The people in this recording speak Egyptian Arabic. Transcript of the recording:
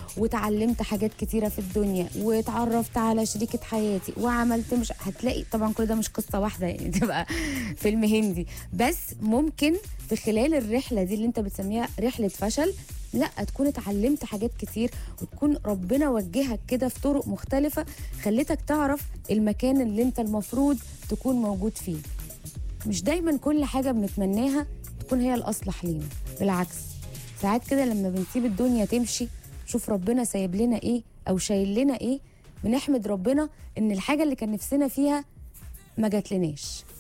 وتعلمت حاجات كتيره في الدنيا واتعرفت على شريكه حياتي وعملت مش هتلاقي طبعا كل ده مش قصه واحده يعني تبقى فيلم هندي بس ممكن في خلال الرحله دي اللي انت بتسميها رحله فشل لا تكون اتعلمت حاجات كتير وتكون ربنا وجهك كده في طرق مختلفه خلتك تعرف المكان اللي انت المفروض تكون موجود فيه مش دايما كل حاجه بنتمناها تكون هي الاصلح لينا بالعكس ساعات كده لما بنسيب الدنيا تمشي شوف ربنا سايب لنا ايه او شايل لنا ايه بنحمد ربنا ان الحاجه اللي كان نفسنا فيها ما جاتلناش